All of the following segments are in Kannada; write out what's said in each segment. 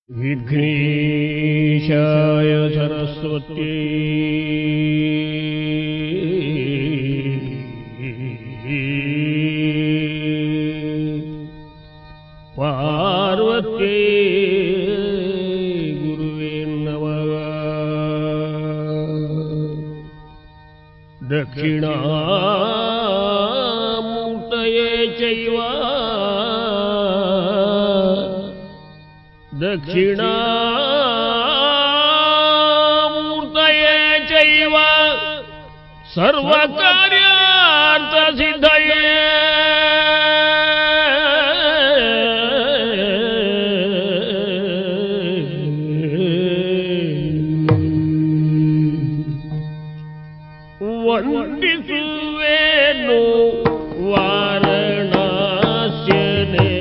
विघ्नेशाय सरस्वती पार्वती गुरुवे नमः दक्षिणामूर्तये चैव दक्षिणामूर्तये चैव सर्वकार्यार्थसिद्धये ವಂದಿಸುವೇನು ವಾರಣಾಸ್ಯನೇ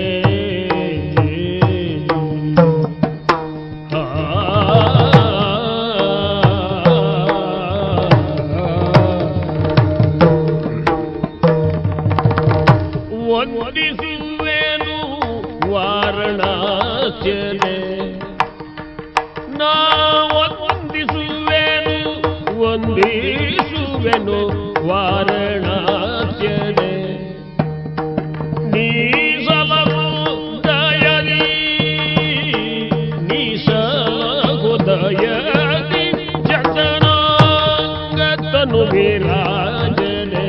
ಆ ವಂದಿಸುವೇನು ವಾರಣಾಸ್ಯನೇ ನಾ ವಂದಿಸುವೆನು ವಂದಿಸುವೆನು ವಾರಣಾಸ್ಯನೆ ನೀಸಲವು ದಯದಿ ನೀಸಲಗು ದಯದಿ ಜಗನಾಂಗತನು ವಿರಾಜನೆ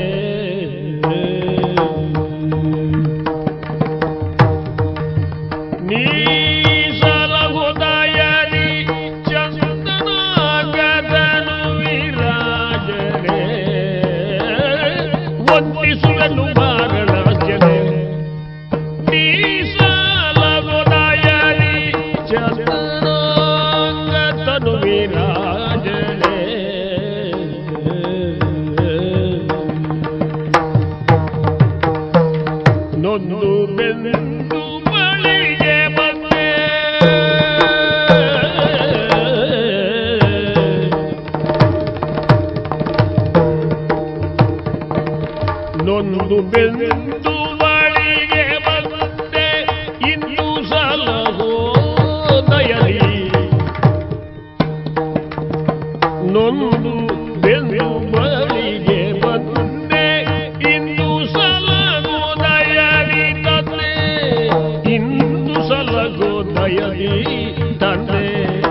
ನೀಸಲಗುದಯದಿ ಚಂದನಾಗದನು ವಿರಾಜನೆ ವಂದಿಸುವೆನು ವಾರಣಾಸ್ಯನೆ ನೀಸಲಗುದಯದಿ ಚಂದನಾಗದನು ವಿರಾಜನೆ ನೊಂದು ಬೆಂದು ಬಳಿಗೆ ಬಂದೆ ನೊಂದು ಬೆಂದು ಬಳಿಗೆ ಬಂದೆ ಇನ್ನು ಸಲಹೋ ದಯಲಿ ನೊಂದು ಬೆಂದು ಬಳಿಗೆ ಬಂದೆ ಇನ್ನು ಸಲಗೋ ದಯದಿ ತಂದೆ ಇಂದು ಸಲಗೋ ದಯದಿ ತಂದೆ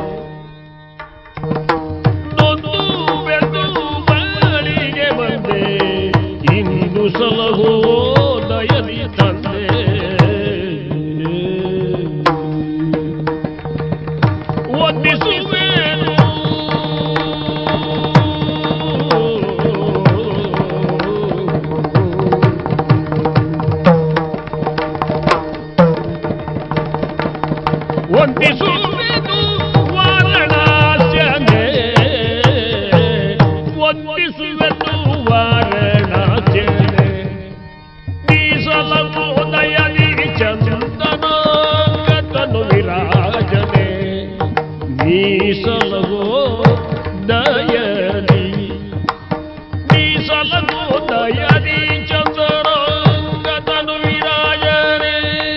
ನೊಂದು ಬೆಂದು ಬಳಿಗೆ ಬಂದೆ ಇಂದು ಸಲಹೋ ದಯದಿ ತಂದೆ ವಂದಿಸುವೇನು ವಂದಿಸುವೆನು ವಾರಣಾಸ್ಯನೇ ವಂದಿಸುವೆನು ವಾರಣಾಸ್ಯನೇ ನೀಸಲವು ದಯದಿ ಚಂದನಾಗತನು ವಿರಾಜನೆ ನೀಸಲವೋ ದಯದಿ ನೀಸಲವೋ ದಯದಿ ಚಂದನಾಗತನು ವಿರಾಜನೆ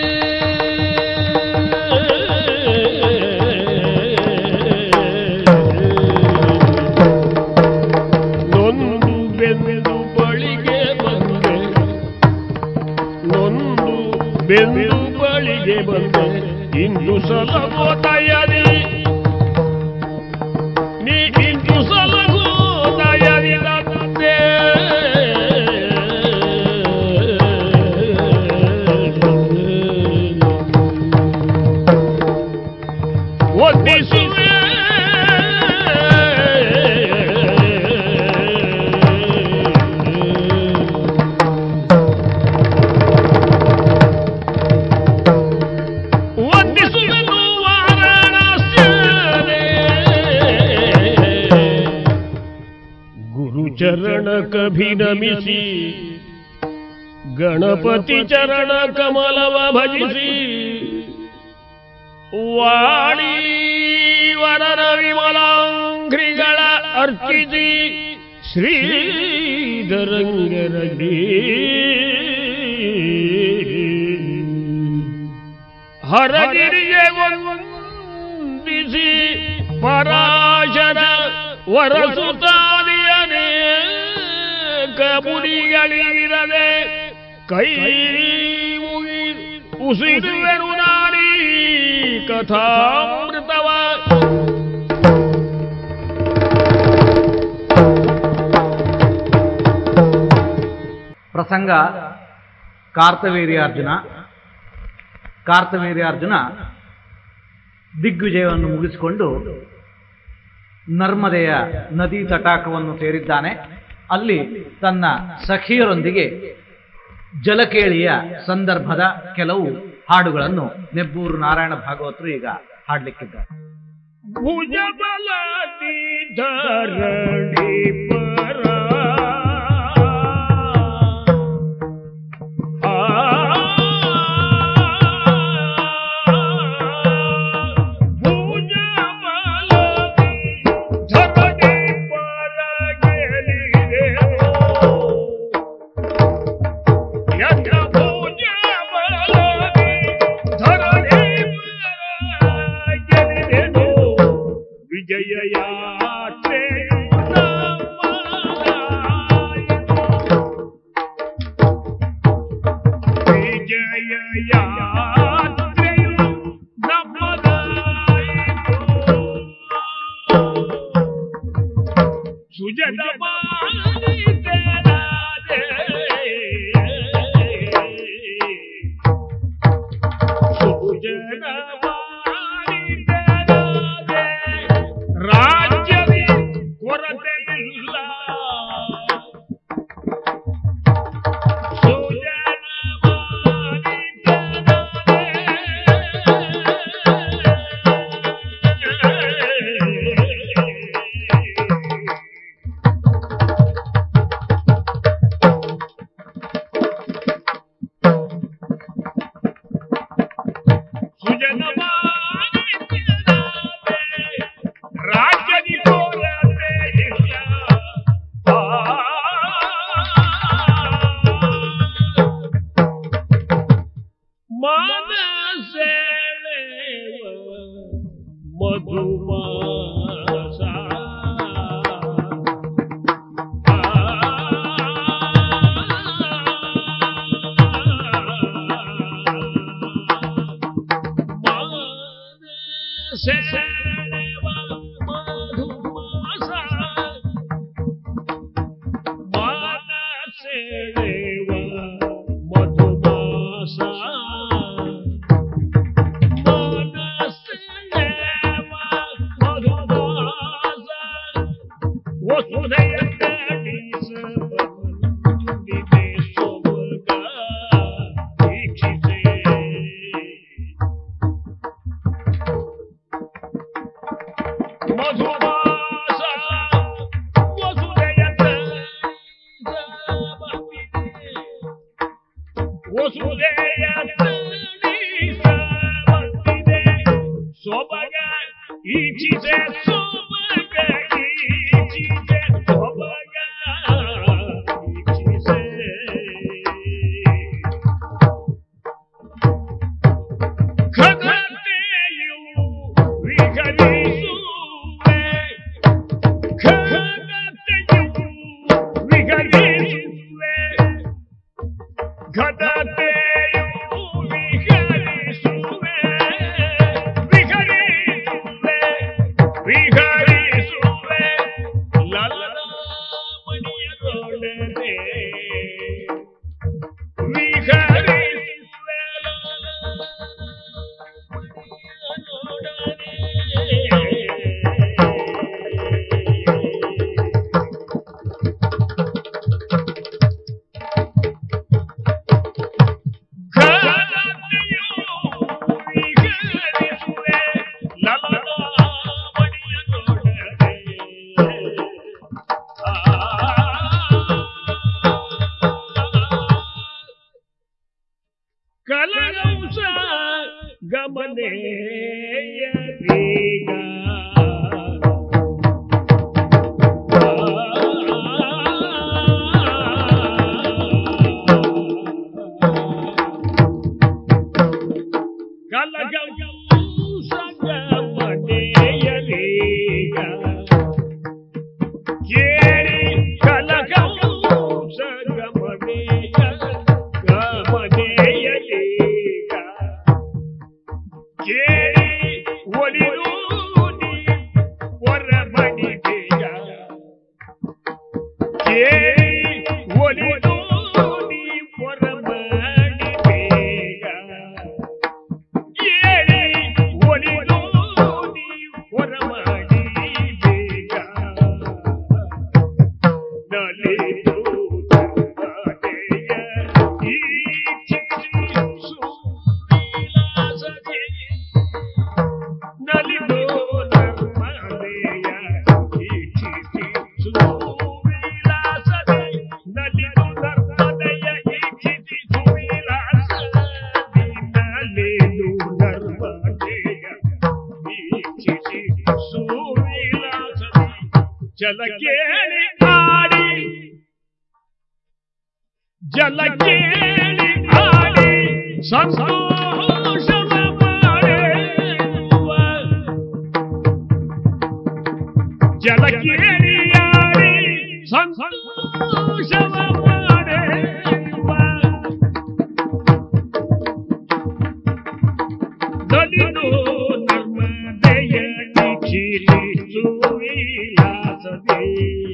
ನೊಂದು ಬೆಂದು ಬಳಿಗೆ ಬಂದೆ ನೊಂದು ಬೆಂದು ಬಳಿಗೆ ಬಂದೆ ಇಂದು ಸಲಗೋ ದಯದಿ ನೀ ಇಂದು ಸಲಗೋ ದಯದಿ ತಂದೆ ವಂದಿಸುವೆ ವಂದಿಸುವೆನು ವಾರಣಾಸ್ಯನೇ ಗುರುಚರಣ ಕಭಿನಮಿಸಿ ಗಣಪತಿ ಚರಣ ಕಮಲವ ಭಜಿಸಿ ವಾಣಿ ವರನ ವಿಮಲಾಂಘ್ರಿಗಳ ಅರ್ಚಿಸಿ ಶ್ರೀಧರಂಗರಗಿ ಹರಗಿರಿಯ ವಂದಿಸಿ ಪರಾಶರ ವರಸುತ್ತಾದಿಯನೇ ಕಬುಡಿಗಳಿರದೆ ಕೈ ಮುಗಿ ಉಸಿರುವೆನು ನಾರೀ ಕಥಾಮೃತವ ಪ್ರಸಂಗ ಕಾರ್ತವೀರ್ಯಾರ್ಜುನ ಕಾರ್ತವೀರ್ಯಾರ್ಜುನ ದಿಗ್ವಿಜಯವನ್ನು ಮುಗಿಸಿಕೊಂಡು ನರ್ಮದೆಯ ನದಿ ತಟಾಕವನ್ನು ಸೇರಿದ್ದಾನೆ ಅಲ್ಲಿ ತನ್ನ ಸಖಿಯರೊಂದಿಗೆ ಜಲಕೇಳಿಯ ಸಂದರ್ಭದ ಕೆಲವು ಹಾಡುಗಳನ್ನು ನೆಬ್ಬೂರು ನಾರಾಯಣ ಭಾಗವತರು ಈಗ ಹಾಡ್ಲಿಕ್ಕಿದ್ದಾರೆ ಭುಜಬಲದಿ ಧರಣಿ ಪರ ಆ ಭುಜಬಲದಿ ಧರಣಿ ಪರ ಗೆಲಿದೆ ಯಜ್ಞ ಭುಜಬಲದಿ ಧರಣಿ ಪರ ಗೆಲಿದೆನು ವಿಜಯ ಯಾತ್ರೆ ವಿಜಯ ಯಾತ್ರೆಯು ನಮ್ಮದಾಯಿತು ಸುಜನ ಮಾಡಿದೆನಾದೆ. ಸುಜನ ಮಾಡಿದೆನಾದೆ. ರಾಜ್ಯದಿ ಕೊರತೆ ಇಲ್ಲ ಸುಜನ ಮಾಡಿದೆನಾದೆ. ರಾಜ್ಯದಿ ಕೊರತೆ ಇಲ್ಲ ಮನಸೆಳೆವ ಮಧುಮಾಸ ಮನಸೆಳೆವ ಮಧುಮಾಸ ಮನಸೆಳೆವ ಮಧುಮಾಸ ಮನಸೆಳೆವ ಮಧುಮಾಸ ವಸುದೆಯ ಕಡಿಸಬಂದಿದೆ ಸೊಬಗ ವೀಕ್ಷಿಸೆ ಮಧುಮಾಸ ವಸುದೆಯ ಕಡಿಸಬಂದಿದೆ ವಸುದೆಯ ಕಡಿಸಬಂದಿದೆ ಸೊಬಗ ಈಚಿದೆ ಸೊಬಗ ಈಚಿದೆ ಸೊಬಗ ಈಚಿದೆ ಖಗತೆಯು ವಿಹರಿಸುವೆ ಖಗತೆಯು ವಿಹರಿಸುವೆ ಖಗತೆಯು ವಿಹರಿಸುವೆ ವಿಹರಿಸುವೆ ವಿಹರಿಸುವೆ ಲಲಮಣಿಯರೊಡನೆ ವಿಹರಿಸುವೆ ಕಲಗಂಸ ಗಮನೇಯರೀಗ ಕಲಗಂಸ ಗಮನೇಯರೀಗ ಚಿಟಿ ಸುವಿಲಾಸದಿ ಜಲ ಕೇಳಿ ಆಡಿ ಜಲ ಕೇಳಿ ಆಡಿ ಸಂತೋಷವ ಮಾಡುವ ಜಲ ಕೇಳಿ ಆಡಿ ಸಂತೋಷವ ಮಾಡುವ ನಲಿದು ನರ್ಮದೆಯ ನಿಖಿಲಿ ಸುವಿಲಾಸದಿ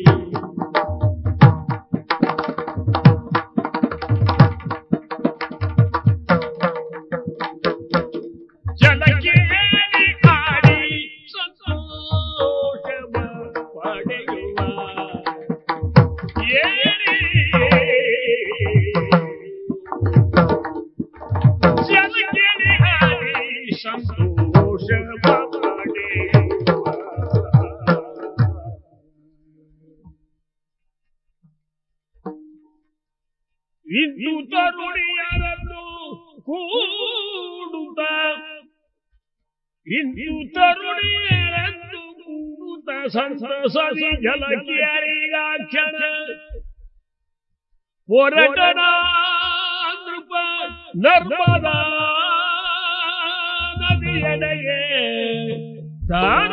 ಜಲಕೇಳಿ ಆಡಿ ಸಂತೋಷವ ಪಡೆಯುವ ಏರಿ ಜಲಕೇಳಿ ಆಡಿ ಸಂತೋಷವ ಪಡೆಯುವ ಇಂದು ತರುಣಿಯರನ್ನು ಕೂಡುತ್ತ ಇಂದು ತರುಣಿಯರನ್ನು ಕೂಡುತ್ತ ಸಂತಸದಿ ಜಲಕಿಯರಿಗಾಕ್ಷಣ ಹೊರಟನ ನೃಪ ನರ್ಮದಾ ನದಿಯಡೆಗೆ ತಾನ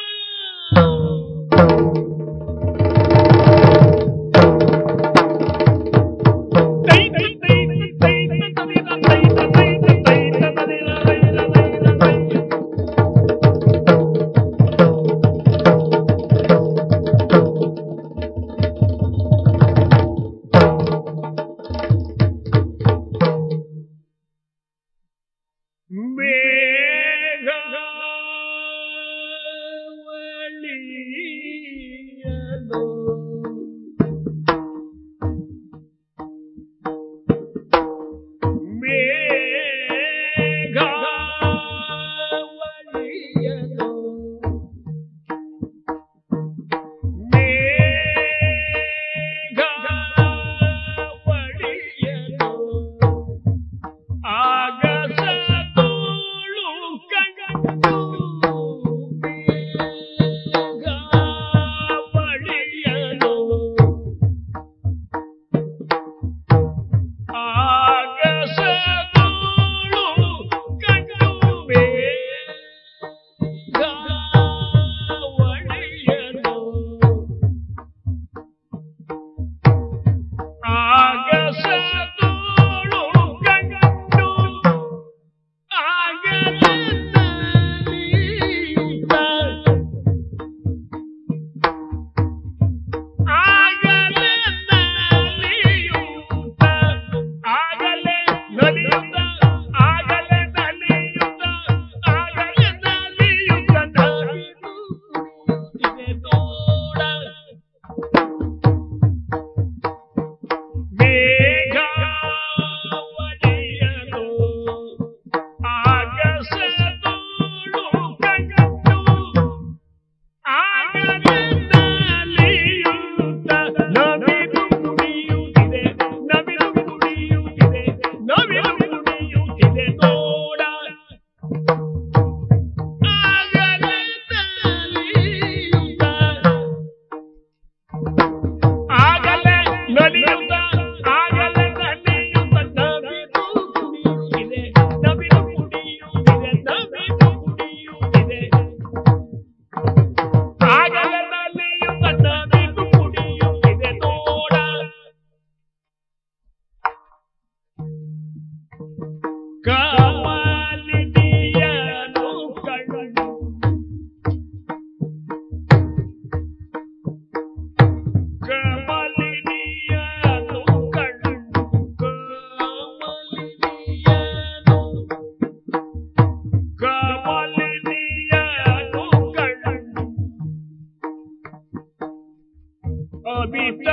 ಅಬಿತ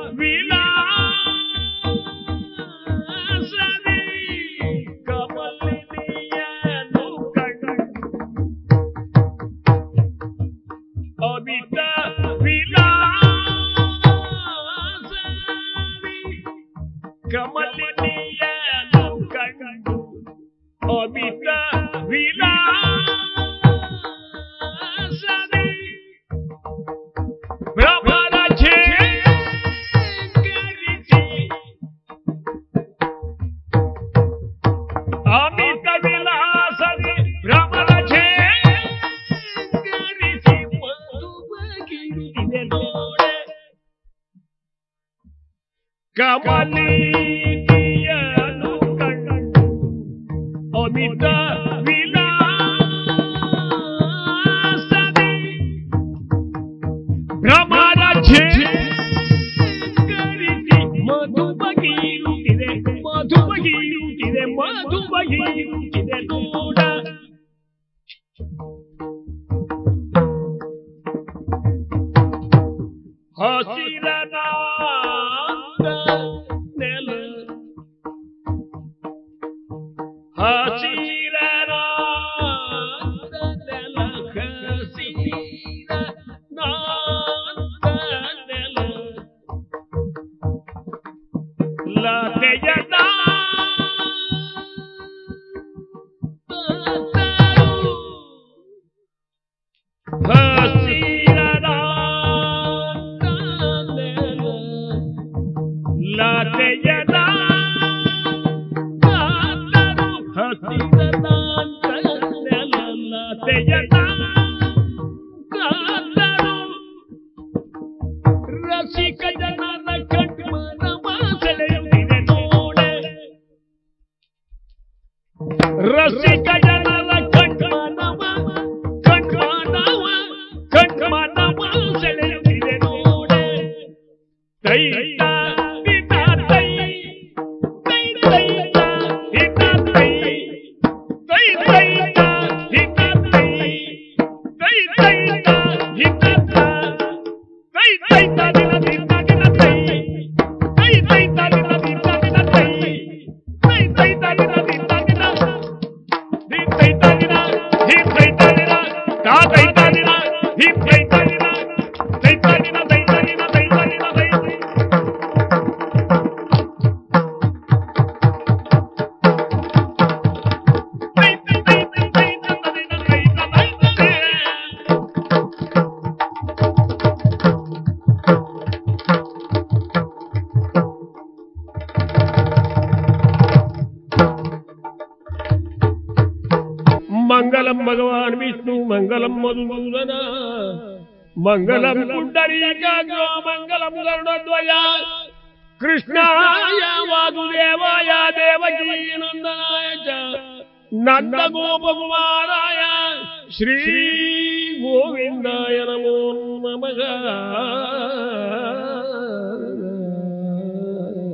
ವಿಲಾಸದಿ ಕಮಲಿನಿಯನು ಕಂಡು ಅಬಿತ ವಿಲಾಸದಿ ಕಮಲಿನಿಯನು ಕಂಡು ಅಬಿತ ವಿಲಾಸದಿ ಕಮಲಿಯನು ಕಂಡು ಅಮಿತ ವಿಲಾಸದಿ ಭ್ರಮರ ಛೇಕರಿಸಿ ಮಧು ಬಗೆಯುತ್ತಿದೆ ಮಧು ಬಗೆಯುತ್ತಿದೆ ಮಧು ಬಗೆಯುತ್ತಿದೆ ನೋಡ ಹಸಿರನಾದ ನೆಲ ಹಸಿರನಾದ ನೆಲ ಹಸಿರನಾದ ನೆಲ ಲತೆಯದ ಲತೆಯದ ರಸಿಕ ಜನರ ಕಣ್ಮನವ ಸೆಳೆಯುತ್ತಿದೆ ನೋಡೆ ರಸಿಕ ಜನರ ಕಣ್ಮನವ ಕಣ್ಮನವ ಕಣ್ಮನವ ಸೆಳೆಯುತ್ತಿದೆ ನೋಡೆ ತೈ ದಿನ ತೈ ತೈ ತೈ ಹಿತ ತೈ ತೈ ತೈ ಹಿತ ತೈ ತೈ ತೈ ಹಿತ ತೈ ತೈ ತೈ ದಿನ ದಿನ ದಿನ ತೈ ತೈ ತೈ ದಿನ ದಿನ ದಿನ ತೈ ತೈ ತೈ ದಿನ ದಿನ ದಿನ ದಿ ತೈ ದಿನ ಹಿ ತೈ ದಿನ ತಾ ತೈ ದಿನ ಹಿ ತೈ ದಿನ ತೈ ದಿನ ತೈ ದಿನ ತೈ ದಿನ ತೈ ತೈ ತೈ ತೈ ತೈ ದಿನ ತೈ ತೈ ತೈ మంగళం భగవాన్ విష్ణు మంగళం మధుసూదన మంగళం పుండరీకాగ్రో మంగళం గరుడధ్వజ కృష్ణాయ వాసుదేవాయ దేవకీ నందనాయ చ నంద గోపకుమారాయ శ్రీ గోవిందాయ నమో నమః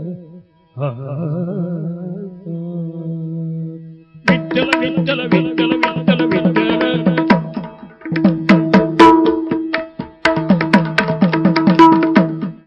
విఠల విఠల విఠల